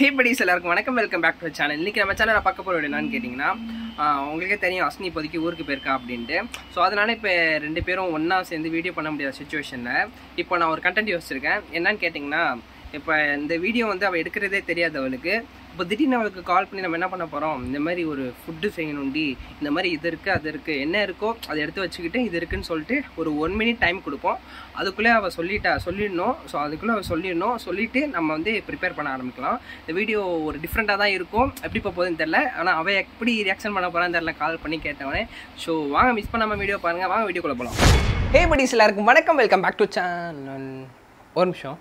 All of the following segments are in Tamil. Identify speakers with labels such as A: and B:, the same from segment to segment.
A: ஹே படிஸ் எல்லாருக்கும் வணக்கம் வெல்கம் பேக் டு சேனல் இன்னைக்கு நம்ம சேனலை பார்க்க போகிற என்னன்னு கேட்டிங்கன்னா ஆஹ் உங்களுக்கே தெரியும் அஸ்னி இப்போதைக்கு ஊருக்கு போயிருக்கா அப்படின்ட்டு ஸோ அதனால இப்போ ரெண்டு பேரும் ஒன்றா சேர்ந்து வீடியோ பண்ண முடியாத சுச்சுவேஷனில் இப்போ நான் ஒரு கண்டென்ட் யோசிச்சிருக்கேன் என்னன்னு கேட்டிங்கன்னா இப்போ இந்த வீடியோ வந்து அவள் எடுக்கிறதே தெரியாது அவளுக்கு இப்போ திடீர்னு அவளுக்கு கால் பண்ணி நம்ம என்ன பண்ண போகிறோம் இந்த மாதிரி ஒரு ஃபுட்டு செய்யணுண்டி இந்த மாதிரி இது இருக்குது அது இருக்குது என்ன இருக்கோ அதை எடுத்து வச்சுக்கிட்டு இது இருக்குன்னு சொல்லிட்டு ஒரு ஒன் மினிட் டைம் கொடுப்போம் அதுக்குள்ளே அவள் சொல்லிட்டா சொல்லிடணும் ஸோ அதுக்குள்ளே அவள் சொல்லிடணும் சொல்லிவிட்டு நம்ம வந்து ப்ரிப்பேர் பண்ண ஆரம்பிக்கலாம் இந்த வீடியோ ஒரு டிஃப்ரெண்ட்டாக தான் இருக்கும் எப்படி போக போகுதுன்னு தெரில ஆனால் அவள் எப்படி ரியாக்ஷன் பண்ண போகிறான்னு தெரில கால் பண்ணி கேட்டவனே ஸோ வாங்க மிஸ் பண்ணாமல் வீடியோ பாருங்கள் வாங்க வீடியோக்குள்ளே போகலாம் ஹே படிஸ் எல்லாருக்கும் வணக்கம் வெல்கம் பேக் டு சேனல் ஒரு நிமிஷம்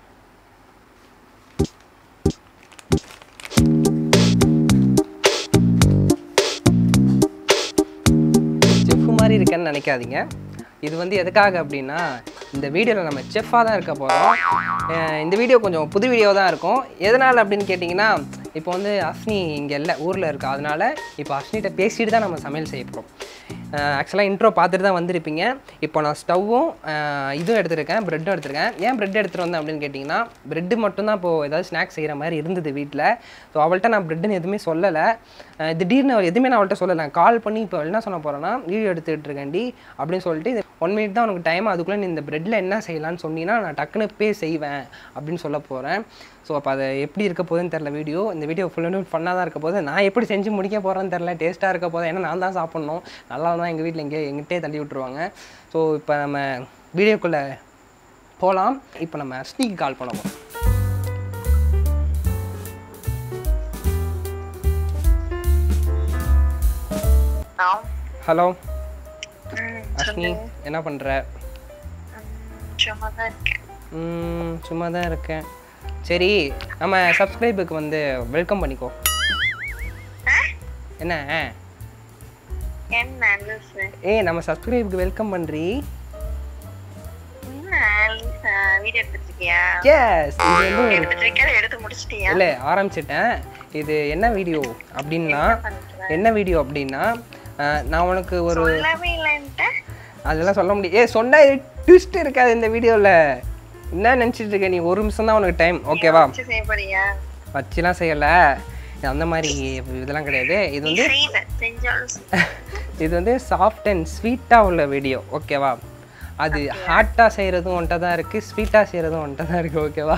A: செஃப் மாதிரி இருக்கேன்னு நினைக்காதீங்க இது வந்து எதுக்காக அப்படின்னா இந்த வீடியோவில் நம்ம செஃப்பாக தான் இருக்க போகிறோம் இந்த வீடியோ கொஞ்சம் புது வீடியோ தான் இருக்கும் எதனால் அப்படின்னு கேட்டிங்கன்னா இப்போ வந்து அஸ்னி இங்கே இல்லை ஊரில் இருக்கா அதனால இப்போ அஸ்னிகிட்ட பேசிட்டு தான் நம்ம சமையல் செய்ய போகிறோம் ஆக்சுவலாக இன்ட்ரோ பார்த்துட்டு தான் வந்திருப்பீங்க இப்போ நான் ஸ்டவ்வும் இதுவும் எடுத்திருக்கேன் ப்ரெட்டும் எடுத்திருக்கேன் ஏன் ப்ரெட் எடுத்துகிட்டு வந்தேன் அப்படின்னு கேட்டிங்கன்னா ப்ரெட்டு மட்டும்தான் இப்போது ஏதாவது ஸ்நாக்ஸ் செய்கிற மாதிரி இருந்தது வீட்டில் ஸோ அவள்கிட்ட நான் ப்ரெட்டுன்னு எதுவுமே சொல்லலை அஹ் திடீர்னு அவள் எதுவுமே நான் அவள்கிட்ட சொல்லலை நான் கால் பண்ணி இப்போ என்ன சொன்ன போகிறேன்னா வீடியோ எடுத்துகிட்டு இருக்கேன்டி அப்படின்னு சொல்லிட்டு இது ஒன் மினிட் தான் உனக்கு டைம் அதுக்குள்ளே நீ இந்த ப்ரெட்டில் என்ன செய்யலாம்னு சொன்னீங்கன்னா நான் டக்குன்னு பே செய்வேன் அப்படின்னு சொல்ல போகிறேன் ஸோ அப்போ அது எப்படி இருக்க போகுதுன்னு தெரில வீடியோ இந்த வீடியோ ஃபுல் அண்ட் ஃபன்னாக தான் இருக்க போது நான் எப்படி செஞ்சு முடிக்க போகிறேன்னு தெரில டேஸ்ட்டாக இருக்க போது ஏன்னா நான் தான் சாப்பிட்ணும் நல்லா தான் எங்கள் வீட்டில் எங்கேயோ எங்கிட்டே தள்ளி விட்ருவாங்க ஸோ இப்போ நம்ம வீடியோக்குள்ளே போகலாம் இப்போ நம்ம அஸ்னிக்கு கால் பண்ண போகிறோம் ஹலோ அஸ்னி என்ன பண்ணுற
B: சும்மா தான் இருக்கேன்
A: ம், சும்மா தான் இருக்கேன் சரி நம்ம சப்ஸ்கிரைபுக்கு வந்து வெல்கம் பண்ணிக்கோ என்ன
B: என்ன லூசு
A: ஏய் நம்ம சப்ஸ்கிரைபுக்கு வெல்கம் பண்ணுறி
B: என்ன லூசா வீடியோ எடுத்துட்டு இருக்கியா
A: எஸ் இது வந்து ஒரு
B: எடுத்துட்டு இருக்கியா எடுத்து முடிச்சிட்டியா
A: இல்லை ஆரம்பிச்சிட்டேன் இது என்ன வீடியோ அப்படின்னா என்ன வீடியோ அப்படின்னா அஹ், நான் உனக்கு ஒரு
B: சொல்லவே இல்லைன்ட்டு
A: அதெல்லாம் சொல்ல முடியும் ஏ சொன்னால் ட்விஸ்ட் இருக்காது இந்த வீடியோவில் என்ன நினச்சிட்டு இருக்க நீ ஒரு நிமிஷம் தான் உனக்கு டைம் ஓகேவா
B: வச்சு செய்ய போறியா
A: வச்சுலாம் செய்யலை அந்த மாதிரி இதெல்லாம் கிடையாது இது
B: நீ
A: வந்து
B: செய்யல செஞ்சாலும் செய்.
A: இது வந்து சாஃப்ட் அண்ட் ஸ்வீட்டாக உள்ள வீடியோ ஓகேவா அது ஹாட்டாக செய்கிறதும் ஒன்ட்ட தான் இருக்குது ஸ்வீட்டாக செய்கிறதும் ஒன்ட்ட தான் இருக்குது ஓகேவா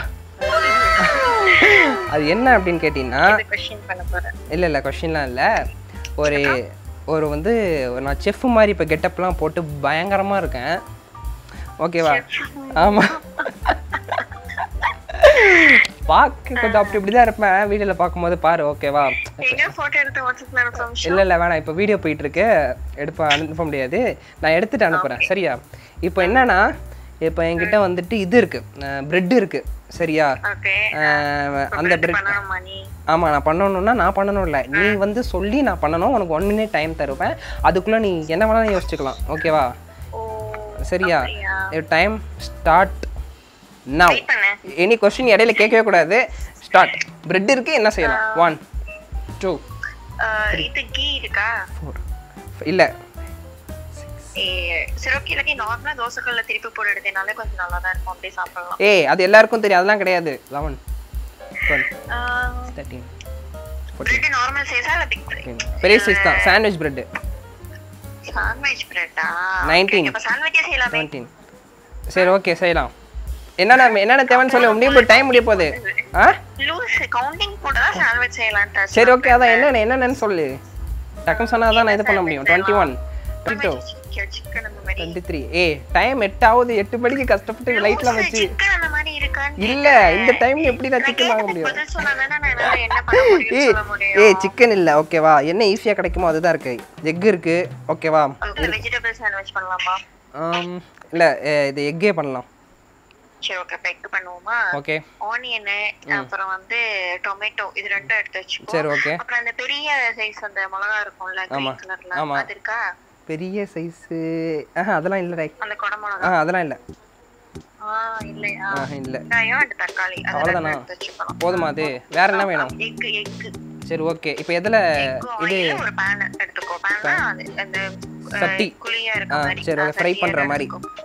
A: அது என்ன அப்படின்னு கேட்டிங்கன்னா
B: இது கொஸ்டின் பண்ண போறேன்
A: இல்லை இல்லை கொஷின்லாம் இல்லை ஒரு ஒரு வந்து ஒரு நான் செஃப் மாதிரி இப்போ கெட்டப்லாம் போட்டு பயங்கரமாக இருக்கேன் ஓகேவா ஆமாம் பார்க்க கொஞ்சம் அப்படி இப்படி தான் இருப்பேன் வீடியோவில் பார்க்கும்போது பாரு ஓகேவா
B: எங்க போட்டோ எடுத்து வாட்ஸ்அப்ல அனுப்ப
A: இல்லை இல்லை வேணாம் இப்போ வீடியோ போயிட்டு இருக்கு எடுப்ப அனுப்ப முடியாது நான் எடுத்துட்டு அனுப்புகிறேன் சரியா இப்போ என்னன்னா இப்போ என்கிட்ட வந்துட்டு இது இருக்கு பிரெட் இருக்கு சரியா
B: ஓகே
A: அஹ், அந்த பிரெட்
B: பண்ணணுமா நீ
A: ஆமாம் நான் பண்ணணும்னா நான் பண்ணணும் இல்லை நீ வந்து சொல்லி நான் பண்ணணும் உனக்கு ஒன் மினிட் டைம் தருவேன் அதுக்குள்ளே நீ என்ன வேணாலும் யோசிச்சுக்கலாம் ஓகேவா
B: ஓ
A: சரியா
B: அப்படியா
A: டைம் ஸ்டார்ட் நவ்
B: வெயிட் பண்ணு
A: எனி கொஸ்டின் இடையில கேட்கவே கூடாது ஸ்டார்ட் பிரெட் இருக்கு என்ன செய்யலாம் ஒன் டூ
B: அஹ், இது கீ இருக்கா
A: ஃபோர் இல்லை
B: ஏ சரி ஓகே இல்லாட்டி நார்மலா தோசைக்கல்ல திருப்பி போட்டு எடுத்தனாலே கொஞ்சம் நல்லா தான் இருக்கும் அப்படியே சாப்பிடலாம்
A: ஏய் அது எல்லாருக்கும் தெரியும் அதெல்லாம் கிடையாது eleven twelve thirteen
B: bread normal சைஸா இல்ல பிக்
A: பெரிய சைஸ் தான் சாண்ட்விச் பிரெட்டு
B: சாண்ட்விச் பிரெட்டா
A: 19.
B: அப்ப சாண்ட்விச்சே செய்யலாமே
A: டுவெண்ட்டீன் சரி ஓகே செய்யலாம் என்னென்ன என்னென்ன தேவைன்னு சொல்லி முடிய போய் டைம் முடிய போகுது ஆ
B: லூஸ் கவுண்டிங் போட்டு தான் சாண்ட்விச் செய்யலாம்டா
A: சரி ஓகே அதான் என்னென்ன என்னென்னு சொல்லு டக்குன்னு சொன்னால் தான் நான் இது பண்ண முடியும் twenty one twenty two
B: chicken அந்த மாதிரி
A: டுவெண்ட்டி த்ரீ ஏ டைம் எட்டாவது எட்டு மணிக்கு கஷ்டப்பட்டு லைட்லாம் வச்சு
B: சிக்கன் அந்த மாதிரி இருக்கான்னு
A: இல்ல இந்த டைம்ல எப்படி நான் சிக்கன் வாங்க முடியும்
B: பதில் சொன்னாதானே நான் என்னால என்ன பண்ண முடியும்னு
A: ஏய்
B: சொல்ல முடியும்
A: ஏய் சிக்கன் இல்ல ஓகேவா என்ன ஈஸியா கிடைக்குமோ அதுதான் இருக்கு எக் இருக்கு ஓகேவா
B: வெஜிடபிள் சாண்ட்விச் பண்ணலாமா
A: ஆம், இல்ல ஏ, இது எக்கே பண்ணலாம்
B: சரி ஓகே பெக் பண்ணுவோமா
A: ஓகே
B: ஆனியன் அப்புறம் வந்து டொமேட்டோ இது ரெண்டும் எடுத்து வச்சுக்கோ
A: சரி ஓகே
B: அப்புறம் அந்த பெரிய சைஸ் அந்த மிளகா இருக்கும்ல கிரீன் கலர்ல
A: ஆமா.
B: அது இருக்கா
A: பெரிய சைஸு ஆஹா அதெல்லாம் இல்ல ரைட்
B: அந்த கொடை மிளகா
A: ஆ அதெல்லாம் இல்ல
B: ஆ இல்லையா
A: ஆஹா இல்ல
B: வெங்காயம் அண்ட் தக்காளி அது
A: அவ்வளவுதானா?
B: ரெண்டும் எடுத்து வச்சுக்கலாம்
A: போதுமா அது வேற என்ன வேணும்
B: எக் எக்
A: சரி ஓகே இப்போ எதுல இது
B: ஆயில ஒரு பேன் எடுத்துக்கோ பேன்னா அது அந்த அஹ்,
A: சட்டி.
B: குழியா இருக்க
A: ஆ,
B: மாதிரி
A: சரி,
B: ஆ,
A: okay, fry
B: சட்டியா
A: பண்ற மாதிரி.
B: எடுத்துக்கோ.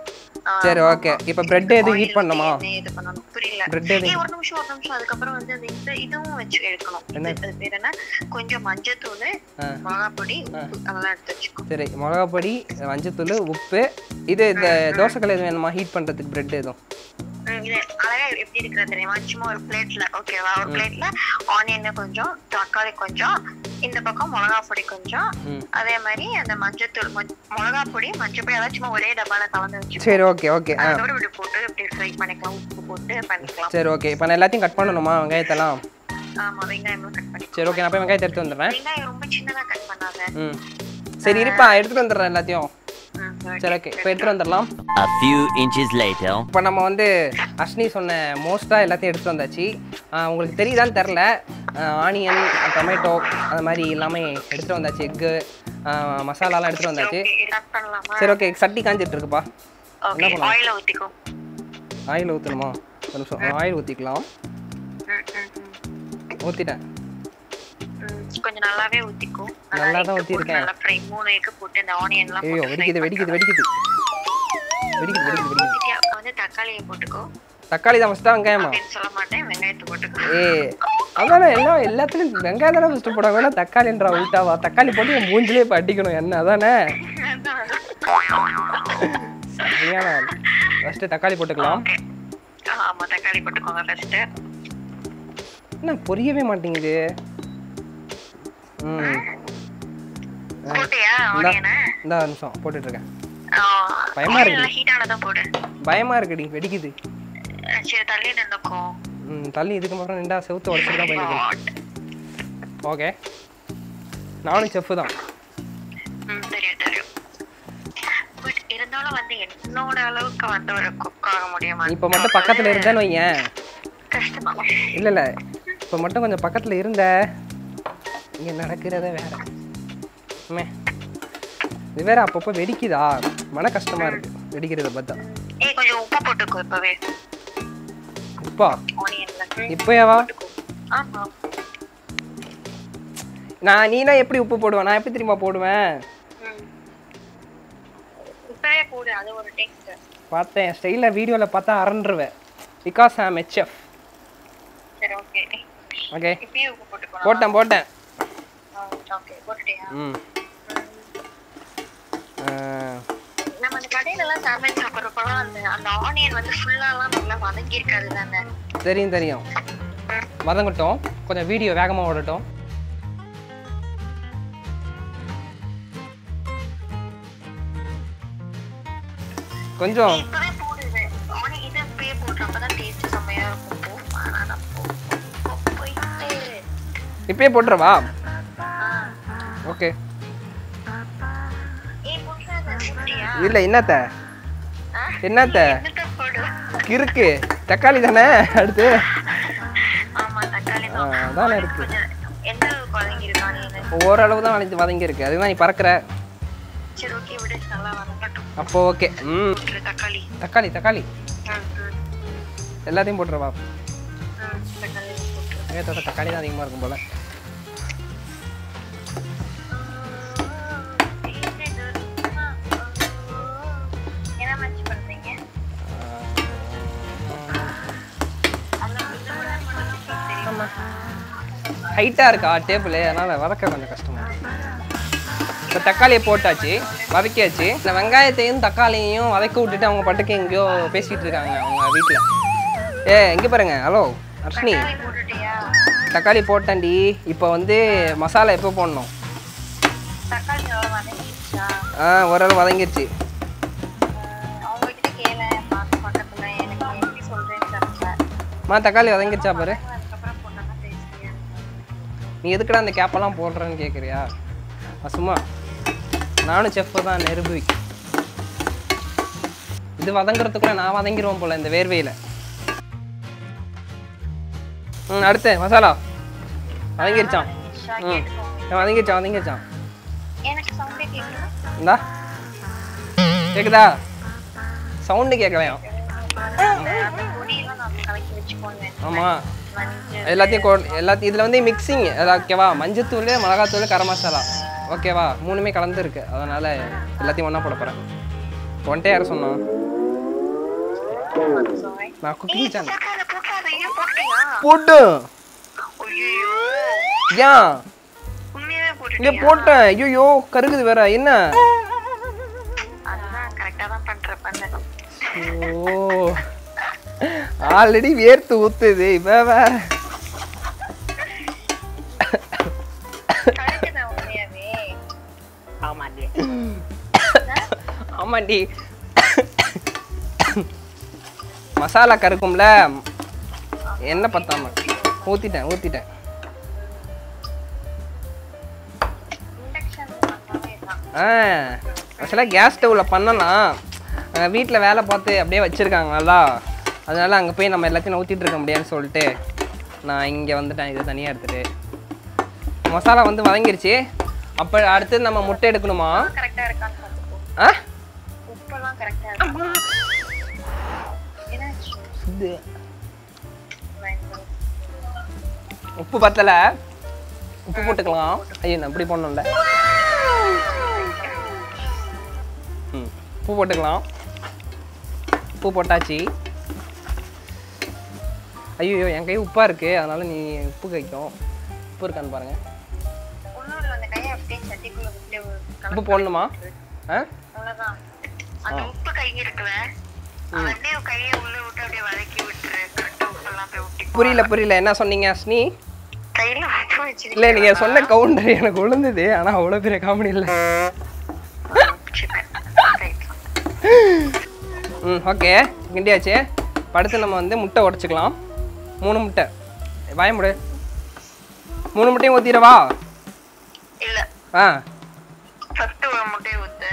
A: சரி ஓகே இப்போ பிரெட் எது ஹீட் பண்ணணுமா
B: எண்ணெய் இது பண்ணணும் புரியல
A: பிரெட் எது
B: ஏய், ஒரு நிமிஷம் ஒரு நிமிஷம் அதுக்கப்புறம் வந்து அந்த இந்த இதுவும் வச்சு எடுக்கணும்
A: என்ன?
B: இது பேர் என்ன கொஞ்சம் மஞ்சத்தூள்
A: ஆ.
B: மிளகாப்பொடி உப்பு அதெல்லாம் எடுத்து வச்சுக்கோ
A: சரி மிளகா பொடி மஞ்சத்தூள் உப்பு இது இந்த தோசைக்கல் எதுவும் வேணுமா ஹீட் பண்ணுறதுக்கு பிரெட் எதுவும்
B: ம், இது அழகா எப்படி இருக்கிறது தெரியுமா சும்மா ஒரு பிளேட்ல ஓகேவா ஒரு பிளேட்ல ஆனியன் கொஞ்சம் தக்காளி கொஞ்சம் இந்த பக்கம் மிளகா பொடி கொஞ்சம்
A: ம்
B: அதே மாதிரி அந்த மஞ்சத்தூள் மஞ்ச- மிளகா பொடி மஞ்சள் பொடி அதெல்லாம் சும்மா ஒரே டப்பால கலந்து வச்சு
A: சரி ஓகே ஓகே ஆ
B: அதுக்கப்புறம் இப்படி போட்டு இப்படி ஃப்ரை பண்ணிக்கலாம் உப்பு போட்டு பண்ணிக்கலாம்
A: சரி ஓகே இப்போ நான் எல்லாத்தையும் கட் பண்ணணுமா வெங்காயத்தெல்லாம்
B: ஆமா வெங்காயம் கட் பண்ணி
A: சரி ஓகே நான் போய் வெங்காயத்தை எடுத்து வந்துடுறேன்
B: வெங்காயம் ரொம்ப சின்னதா கட் பண்ணாத
A: ம் சரி இருப்பா எடுத்துகிட்டு வந்துடுறேன் எல்லாத்தையும்
B: ம், சரி.
A: சரி ஓகே இப்போ எடுத்துகிட்டு வந்துடலாம்
C: A few inches later.
A: இப்போ நம்ம வந்து அஷ்னி சொன்ன மோஸ்ட்டாக எல்லாத்தையும் எடுத்துகிட்டு வந்தாச்சு ஆ, உங்களுக்கு தெரியுதான்னு தெரில ஆனியன் டொமேட்டோ அந்த மாதிரி எல்லாமே எடுத்துகிட்டு வந்தாச்சு எக்கு மசாலாலாம் எடுத்துகிட்டு வந்தாச்சு
B: Okay, start பண்ணலாமா
A: சரி ஓகே சட்டி காஞ்சிட்டு இருக்குப்பா
B: ஓகே ஆயில ஊத்திக்கோ
A: ஆயில் ஊற்றணுமா ஒரு நிமிஷம் ஆயில் ஊற்றிக்கலாம்
B: ம், ம், ம்.
A: ஊற்றிட்டேன்
B: ம், கொஞ்சம் நல்லாவே ஊத்திக்கோ
A: நல்லா தான்
B: egg
A: ஊத்திருக்கேன்.
B: போட்டு நல்லா ஃப்ரை மூணு எக்கு போட்டு இந்த ஆனியன் எல்லாம்
A: ஐயோ
B: போட்டு
A: வெடிக்குது வெடிக்குது வெடிக்குது வெடிக்குது வெடிக்குது வெடிக்குது
B: ஊத்திட்டு அப்ப வந்து தக்காளியை போட்டுக்கோ
A: தக்காளி தான் ஃபஸ்ட்டாக வெங்காயமா
B: அப்படின்னு சொல்ல மாட்டேன் வெங்காயத்தை போட்டுக்கோ
A: ஏ அதானே எல்லாம் எல்லாத்துலையும் வெங்காயம் தானே ஃபஸ்ட்டு போடுவாங்க வேணா தக்காளின்றா உள்டாவா தக்காளி போட்டு என் மூஞ்சிலே இப்போ அடிக்கணும் என்ன அதானே சரியான ஃபஸ்ட்டு தக்காளி போட்டுக்கலாம்
B: ஓகே ஆமா தக்காளி போட்டுக்கோங்க ஃபர்ஸ்ட்
A: என்ன புரியவே மாட்டேங்குது ம்
B: போட்டியா
A: இந்தா
B: ஆனியனை
A: இந்த நிமிஷம் போட்டுட்ருக்கேன் பயமா இருக்கு.
B: நல்லா ஹீட் ஆனதான் போடு
A: பயமாக இருக்குடி வெடிக்குது
B: அஹ் சரி தள்ளி நின்னுக்கோ
A: ம் தள்ளி இதுக்கு அப்புறம் நின்றா செவுத்து உடச்சிட்டு தான் போயிருக்கேன் ஓகே நானும் செஃப்பு தான்
B: ம் தெரியும் தெரியும் பட் இருந்தாலும் வந்து என்னோட அளவுக்கு வந்து ஒரு குக் ஆக முடியுமா
A: இப்போ மட்டும் பக்கத்தில் இருந்தேன்னு வையேன்
B: கஷ்டமா
A: இல்லை இல்லை இப்போ மட்டும் கொஞ்சம் பக்கத்தில் இருந்த இங்கே நடக்கிறதே வேற அம்மே இது வேற அப்பப்போ வெடிக்குதா மன கஷ்டமா இருக்கு வெடிக்கிறத பார்த்தா
B: ஏய் கொஞ்சம் உப்பு போட்டுக்கோ இப்பவே
A: உப்பா
B: ஆனியன்ல
A: இப்போயாவா
B: ஆமா
A: நான் நீனா எப்படி உப்பு போடுவேன் நான் எப்படி தெரியுமா போடுவேன்
B: ம். இப்பவே போடு அது ஒரு டேஸ்ட்
A: பார்த்தேன் ஸ்டைலில் வீடியோவில் பார்த்தா அரண்டுருவேன் பிகாஸ் ஐம் ஹெச்எஃப்
B: சரி ஓகே
A: ஓகே
B: இப்பயே உப்பு போட்டுக்கோ
A: போட்டேன் போட்டேன்
B: ஓகே போட்டுட்டியா
A: ம் ஆ,
B: நம்ம அந்த கடையில எல்லாம் சாண்ட்விச் சாப்பிட்றப்பலாம் அந்த அந்த ஆனியன் வந்து ஃபுல்லாலாம் நல்லா வதங்கி இருக்காது தானே
A: தெரியும் தெரியும் வதங்கட்டும் கொஞ்சம் வீடியோ வேகமாக ஓடட்டும் கொஞ்சம்
B: இப்பவே போடு இது ஆனியன் இது இப்பயே போட்டு அப்பதான் டேஸ்ட் செம்மையா இருக்கும் போ வேணாடா, போ போ, போ, போயிட்டு
A: இப்பயே போட்டுறவா
B: ஆ.
A: ஓகே
B: ஏய் போட்டுறாத போட்டியா
A: இல்லை என்னத்த
B: ஆ?
A: என்னத்த
B: என்னத்த போடு
A: இருக்கு தக்காளி தானே அடுத்து
B: ஆமா தக்காளி
A: ஆ,
B: தான்
A: அதானே இருக்கு
B: கொஞ்சம் எந்த அளவுக்கு வதங்கி இருக்கு ஆனியன்
A: ஓரளவு தான் வளைஞ்சு வதங்கி இருக்கு அதுதான் நீ பறக்கிற
B: சரி ஓகே விடு நல்லா வதங்கட்டும்
A: அப்போ ஓகே ம்
B: போட்டுரு தக்காளி
A: தக்காளி தக்காளி
B: ம், ம்,
A: எல்லாத்தையும் போட்டுருவா
B: ம், தக்காளி போட்டுரு
A: நேற்றோட தக்காளி தான் அதிகமாக இருக்கும் போல
B: என்ன மேட்ச் பண்றீங்க
A: ஹைட்டாக இருக்கா டேபிள் அதனால் வதக்க கொஞ்சம் கஷ்டமா இருக்கு. இப்போ தக்காளியை போட்டாச்சு வதக்கியாச்சு இந்த வெங்காயத்தையும் தக்காளியையும் வதக்க விட்டுட்டு அவங்க பட்டுக்கு எங்கேயோ பேசிகிட்டு இருக்காங்க அவங்க வீட்டில் ஏ இங்கே பாருங்க ஹலோ அர்ஷினி
B: தக்காளி போட்டுட்டியா
A: தக்காளி போட்டேன்டி இப்போ வந்து மசாலா எப்போ போடணும்
B: தக்காளி எவ்வளவு வதங்கிடுச்சா
A: ஆ ஓரளவு வதங்கிருச்சு
B: அவங்க கிட்ட கேள பார்த்து பக்கத்துல எனக்கு எப்படி சொல்றேன்னு தெரியல
A: மா தக்காளி வதங்கிருச்சா பாரு
B: அதுக்கப்புறம் போட்டா டேஸ்டியா
A: நீ எதுக்குடா அந்த கேப்பெல்லாம் போடுறேன்னு கேட்குறியா சும்மா நானும் செஃப்பு தான் நிரூபி இது வதங்குறதுக்குள்ள நான் வதங்கிருவேன் போல இந்த வேர்வையில் ம் அடுத்து மசாலா வதங்கிருச்சான் ம் வதங்கிருச்சான் வதங்கிருச்சான்
B: எனக்கு சவுண்டே கேட்கல
A: இந்தா கேக்குதா சவுண்டு கேட்கலையாம்
B: அந்த பொடியெல்லாம் நான் கலக்கி வச்சுக்கோங்க
A: ஆமாம்
B: மஞ்சள்
A: எல்லாத்தையும் கோ எல்லாத்தையும் இதில் வந்து மிக்சிங் ஓகேவா மஞ்சத்தூள் மிளகாத்தூள் கரம் மசாலா ஓகேவா மூணுமே கலந்துருக்கு அதனால் எல்லாத்தையும் ஒன்றா போட போகிறேன் ஒன்ட்டே யார் சொன்னான்
B: Sorry.
A: நான் குக்கிங்
B: ஏய்,
A: சேனல்
B: போட்டாத, போட்டாத, ஏன் போட்டியா?
A: போட்டு
B: ஐயையோ,
A: ஏன்
B: உண்மையாவே
A: இங்கே
B: போட்டுட்டியா?
A: போட்டேன் ஐயோ கருகுது வேற என்ன
B: அதுதான் correct ஆ தான் பண்ற, பண்ணு.
A: ஓ ஆல்ரெடி வேர்த்து ஊத்துது இப்ப வேற
B: கரெக்ட்டுதான் உண்மையாவே.
A: ஆமாண்டி மசாலா கருக்கும்ல என்ன பத்தாம ஊத்திட்டேன் ஊத்திட்டேன்
B: Induction பண்ணவே தான்.
A: ஆ ஆக்சுவலாக கேஸ் ஸ்டவ்வில் பண்ணலாம் வீட்டில் வேலை பார்த்து அப்படியே வச்சுருக்காங்க நல்லா அதனால அங்கே போய் நம்ம எல்லாத்தையும் ஊற்றிட்டு இருக்க முடியாதுன்னு சொல்லிட்டு நான் இங்கே வந்துட்டேன் இது தனியாக எடுத்துட்டு மசாலா வந்து வதங்கிருச்சு அப்போ அடுத்து நம்ம முட்டை எடுக்கணுமா
B: correct ஆ இருக்கான்னு பார்த்துக்கோ.
A: ஆ
B: உப்பெல்லாம் correct ஆ இருக்கா? என்னாச்சு?
A: இது
B: பயங்கரம்.
A: உப்பு பத்தலை உப்பு போட்டுக்கலாம் ஐயோ நான் இப்படி பண்ணணும்ல ம் உப்பு போட்டுக்கலாம் உப்பு போட்டாச்சு ஐயோ என் கை உப்பா இருக்கு அதனால நீ உப்பு கைக்கும் உப்பு இருக்கான்னு பாருங்க
B: ஒண்ணும் இல்ல, அந்த கையை அப்படியே சட்டிக்குள்ள விட்டு ஒரு
A: உப்பு
B: கலக்கு
A: போடணுமா ஆ
B: அவ்வளவுதான். அந்த உப்பு கை இருக்குல்ல அதை அப்படியே கையை உள்ள விட்டு அப்படியே வதக்கி விட்டுரு கரெக்டா உப்பெல்லாம் போய் ஒட்டி
A: புரியல புரியல என்ன சொன்னீங்க ஸ்னி
B: கையில உப்பு வச்சிருக்கேன்
A: இல்லை நீங்க சொன்ன கவுண்டர் எனக்கு விழுந்தது ஆனா அவ்வளோ பெரிய காமெடி இல்லை ம் ஓகே கிண்டியாச்சு இப்ப அடுத்து நம்ம வந்து முட்டை உடச்சிக்கலாம் மூணு முட்டை வாய முடு மூணு முட்டையும் ஊற்றிடவா
B: இல்ல
A: ஆ
B: ஃபர்ஸ்ட் ஒரு முட்டையை ஊத்து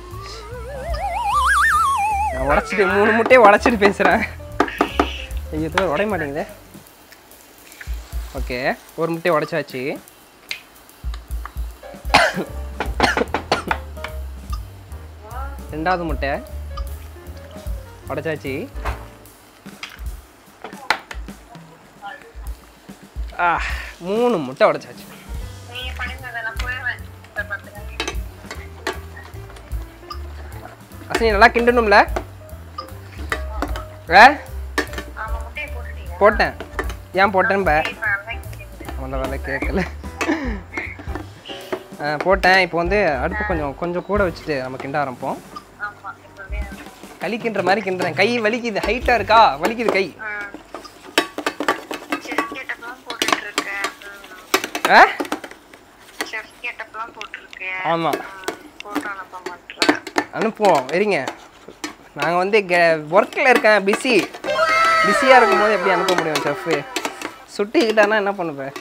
A: நான் உடச்சிட்டு மூணு முட்டையை உடச்சிட்டு பேசுகிறேன் ஐயோ இது உடைய மாட்டேங்குதே ஓகே ஒரு முட்டையை உடச்சாச்சு ரெண்டாவது முட்டை உடச்சாச்சு ஆ மூணு முட்டை உடச்சாச்சு
B: நீங்க பண்ணுங்க அதெல்லாம் போயிடுவேன் இப்ப பாத்துக்கங்க
A: அசனி நல்லா கிண்டணும்ல ஆ
B: ஆமா முட்டையை போட்டுட்டீங்க
A: போட்டேன் ஏன் போட்டேன்னு பே
B: இப்ப நல்லா கிண்டிடுங்க.
A: அவளை வேலை கேட்கல ஆ, போட்டேன் இப்போ வந்து அடுப்பு கொஞ்சம் கொஞ்சம் கூட வச்சுட்டு நம்ம கிண்ட ஆரம்பிப்போம்
B: ஆமா இப்பவே
A: களி கிண்டுற மாதிரி கிண்டுறேன் கை வலிக்குது ஹைட்டாக இருக்கா வலிக்குது கை
B: செஃப் கேட்டப்லாம் போட்டுட்டு இருக்கேன்
A: ஆ
B: செஃப் கேட்டப்லாம் போட்டிருக்கேன்
A: ஆமாம்
B: போட்டோ அனுப்ப மாட்டேன்
A: அனுப்புவோம் சரிங்க நாங்கள் வந்து ஒர்க்கில் இருக்கேன் பிஸி பிஸியாக இருக்கும்போது எப்படி அனுப்ப முடியும் செஃப்பு சுட்டிக்கிட்டானா என்ன பண்ணுவேன்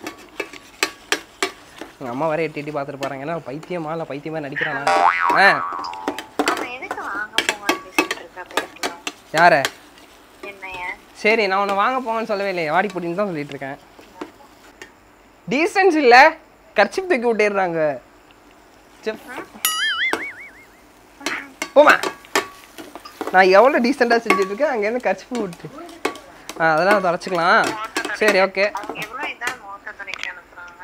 A: எங்கள் அம்மா வர எட்டி எட்டி பார்த்துட்டு போகிறாங்க ஏன்னா பைத்தியமா இல்லை பைத்தியமா நடிக்கிறானா ஆ
B: அவன் எதுக்கு வாங்க போவான்னு பேசிட்டு இருக்கா பேசலாம்
A: யாரை
B: என்னைய
A: சரி நான் உன்னை வாங்க போங்கன்னு சொல்லவே இல்லையே வாடி போட்டின்னு தான் சொல்லிட்டு இருக்கேன் டீசன்ஸ் இல்லை கர்ச்சிப் தூக்கி விட்டுடுறாங்க செப். போமா நான் எவ்வளோ டீசெண்டாக செஞ்சுட்டு இருக்கேன் அங்கேருந்து கர்ச்சிப்பு விட்டு ஆ அதெல்லாம் தொலைச்சிக்கலாம் சரி ஓகே
B: அவங்க எவ்வளவு இதான் மோட்டை துணைக்கு அனுப்புறாங்க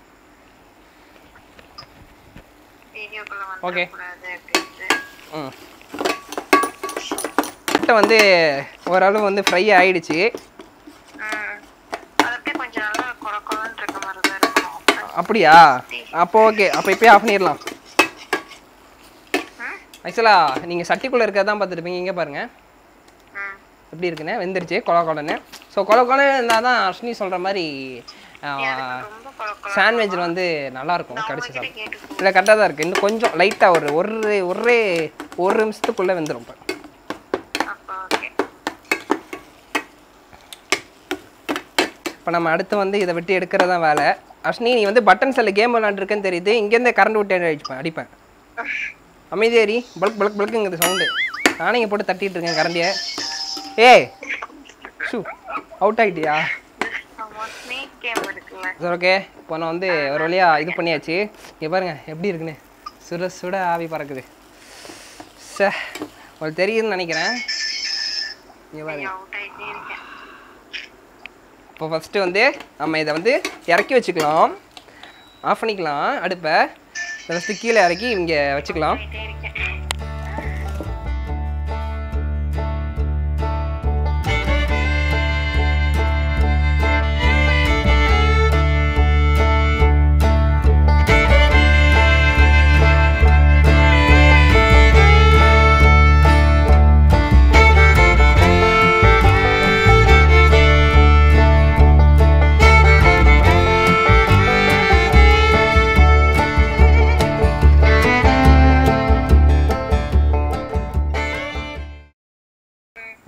B: வீடியோக்குள்ள
A: Okay.
B: வந்துடக்கூடாது அப்படின்ட்டு
A: ம் முட்டை வந்து ஓரளவு வந்து ஃப்ரை ஆயிடுச்சு
B: ம். அது அப்படியே கொஞ்சம் நல்லா கொர கொரன்னு இருக்க மாதிரி தான் இருக்கும்
A: அப்படியா அப்போ ஓகே அப்போ இப்போயே ஆஃப் பண்ணிடலாம்
B: ம்?
A: ஆக்சுவலாக நீங்கள் சட்டிக்குள்ளே இருக்கிறது தான் பார்த்துருப்பீங்க இங்கே பாருங்கள்
B: ம்.
A: எப்படி இருக்குன்னு வெந்துருச்சு கொல கொலன்னு ஸோ கொல கொலன்னு இருந்தால் தான் அஸ்வினி சொல்கிற மாதிரி
B: ரொம்ப கொர கொர
A: சாண்ட்விச் வந்து நல்லாயிருக்கும் கடிச்சு
B: கிட்ட
A: சாப்பிடும்
B: கேட்டு
A: இல்லை கரெக்டாக தான் இருக்குது இன்னும் கொஞ்சம் லைட்டாக ஒரு ஒரு ஒரே ஒரு நிமிஷத்துக்குள்ளே வெந்துடும் இப்போ
B: அப்போ ஓகே
A: இப்போ நம்ம அடுத்து வந்து இதை வெட்டி எடுக்கிறது தான் வேலை அஸ்வினி நீ வந்து பட்டன் செல்ல கேம் விளாண்டுருக்கேன்னு தெரியுது இங்கேருந்தே கரண்ட் விட்டு அடிப்பேன் அடிப்பேன் அமைதியேரி பல்க் பல்க் பல்க்குங்குது சவுண்டு நானே இங்கே போட்டு தட்டிட்டு இருக்கேன் கரண்டியை ஏய் ஷூ அவுட் ஆகிட்டியா
B: ஆமா ஸ்னேக் கேம் இருக்குல்ல
A: சரி ஓகே இப்போ நான் வந்து ஒரு வழியாக இது பண்ணியாச்சு இங்கே பாருங்க எப்படி இருக்குன்னு சுட சுட ஆவி பறக்குது சே உங்களுக்கு தெரியுதுன்னு நினைக்கிறேன் இங்கே பாருங்க
B: அவுட் ஆயிட்டே இருக்கேன்
A: இப்போ ஃபஸ்ட்டு வந்து நம்ம இதை வந்து இறக்கி வச்சுக்கலாம் ஆஃப் பண்ணிக்கலாம் அடுப்பை ஃபஸ்ட்டு கீழே இறக்கி இங்கே வச்சுக்கலாம்
B: ஆயிட்டே இருக்கேன்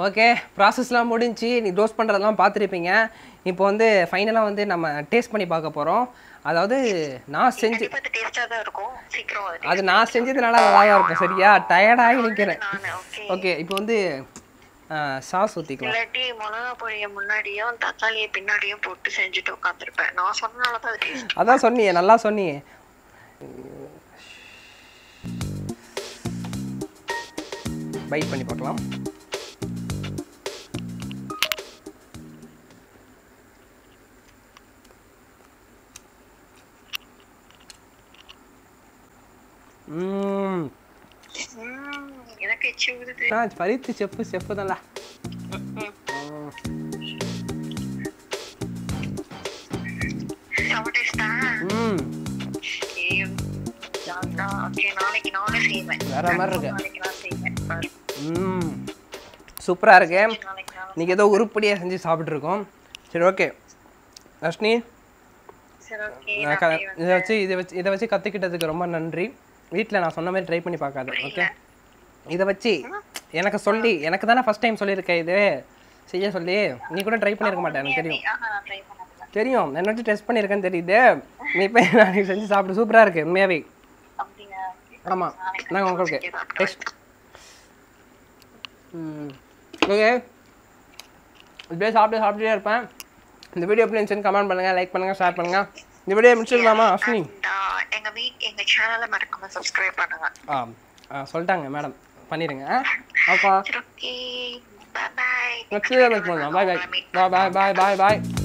A: ஓகே ப்ராசஸ்லாம் முடிஞ்சு நீ டோஸ் பண்ணுறதெல்லாம் பார்த்துருப்பீங்க இப்போ வந்து ஃபைனலாக வந்து நம்ம டேஸ்ட் பண்ணி பார்க்க போகிறோம் அதாவது நான் செஞ்சு
B: கண்டிப்பா அது டேஸ்டா தான் இருக்கும் சீக்கிரம் அது
A: அது நான் செஞ்சதுனால நல்லா தான் இருக்கும் சரியா டயர்டாகி நிற்கிறேன்
B: நானு ஓகே
A: ஓகே இப்போ வந்து சாஸ் ஊற்றிக்கலாம்
B: இல்லாட்டி மிளகா பொடிய முன்னாடியும் தக்காளியை பின்னாடியும் போட்டு செஞ்சுட்டு உட்காந்துருப்பேன் நான் சொன்னனாலதான் அது டேஸ்ட்
A: அதான் சொன்னியே நல்லா சொன்னியே பைட் பண்ணி பார்க்கலாம் ம்
B: எனக்கு எச்சி ஊதுது
A: ஆ பரித்து செப்பு செப்பு தான்ல
B: செம டேஸ்டா
A: ம்
B: ஓகே நாளைக்கு நானே செய்வேன்
A: வேற மாதிரி இருக்கு
B: நாளைக்கு நான் செய்வேன் பாரு.
A: ம் சூப்பராக இருக்கு
B: நாளைக்கு நான்
A: இன்னைக்கு ஏதோ உருப்படியாக செஞ்சு சாப்பிட்ருக்கோம் சரி ஓகே ரஷ்னி
B: சரி ஓகே
A: நான் க- இதை வச்சு இதை வச்சு இதை வச்சு கற்றுக்கிட்டதுக்கு ரொம்ப நன்றி வீட்டில் நான் சொன்ன மாதிரி ட்ரை பண்ணி பார்க்காத ஓகே இதை வச்சு எனக்கு சொல்லி எனக்கு தானே ஃபஸ்ட் டைம் சொல்லியிருக்கேன் இது செய்ய சொல்லி நீ கூட ட்ரை பண்ணியிருக்க மாட்டேன் எனக்கு தெரியும்
B: ஆஹா நான் ட்ரை பண்ணதில்ல
A: தெரியும் என்ன வச்சு டெஸ்ட் பண்ணியிருக்கேன்னு தெரியுது நீ போய் நாளைக்கு செஞ்சு சாப்பிடு சூப்பராக இருக்கு உண்மையாவே
B: அப்படியா
A: ஆமாம் நாங்கள் உங்களுக்கு டெஸ்ட் ம் ஓகே இப்படியே சாப்பிட்டு சாப்பிட்டுட்டே இருப்பேன் இந்த வீடியோ எப்படி இருந்துச்சுன்னு கமெண்ட் பண்ணுங்கள் லைக் பண்ணுங்கள் ஷேர் பண்ணுங்கள் இந்த வீடியோ முடிச்சிடலாமா அஸ்வினி
B: And, uh, எங்க வீட் எங்க சேனலை மறக்காம சப்ஸ்கிரைப் பண்ணுங்க
A: ஆ ஆ சொல்லிட்டாங்க மேடம் பண்ணிடுங்க அப்பா
B: சரி okay bye bye
A: next video meet பண்ணலாம் பாய் பாய் பாய் பாய் பாய் பாய்